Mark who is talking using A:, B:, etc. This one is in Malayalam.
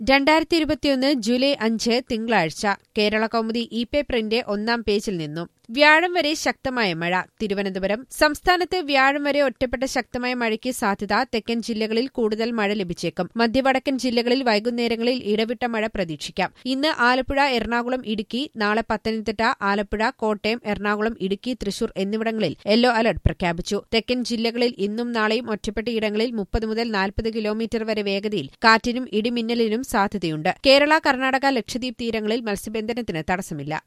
A: രണ്ടായിരത്തി ഇരുപത്തിയൊന്ന് ജൂലൈ അഞ്ച് തിങ്കളാഴ്ച കേരള കൗമുദി ഇ പേപ്പറിന്റെ ഒന്നാം പേജിൽ നിന്നും വ്യാഴം വരെ ശക്തമായ മഴ തിരുവനന്തപുരം സംസ്ഥാനത്ത് വ്യാഴം വരെ ഒറ്റപ്പെട്ട ശക്തമായ മഴയ്ക്ക് സാധ്യത തെക്കൻ ജില്ലകളിൽ കൂടുതൽ മഴ ലഭിച്ചേക്കും മധ്യവടക്കൻ ജില്ലകളിൽ വൈകുന്നേരങ്ങളിൽ ഇടവിട്ട മഴ പ്രതീക്ഷിക്കാം ഇന്ന് ആലപ്പുഴ എറണാകുളം ഇടുക്കി നാളെ പത്തനംതിട്ട ആലപ്പുഴ കോട്ടയം എറണാകുളം ഇടുക്കി തൃശൂർ എന്നിവിടങ്ങളിൽ യെല്ലോ അലർട്ട് പ്രഖ്യാപിച്ചു തെക്കൻ ജില്ലകളിൽ ഇന്നും നാളെയും ഒറ്റപ്പെട്ട ഇടങ്ങളിൽ മുപ്പത് മുതൽ നാൽപ്പത് കിലോമീറ്റർ വരെ വേഗതയിൽ കാറ്റിനും ഇടിമിന്നലിനും സാധ്യതയുണ്ട് കേരള കർണാടക ലക്ഷദ്വീപ് തീരങ്ങളിൽ മത്സ്യബന്ധനത്തിന് തടസ്സമില്ല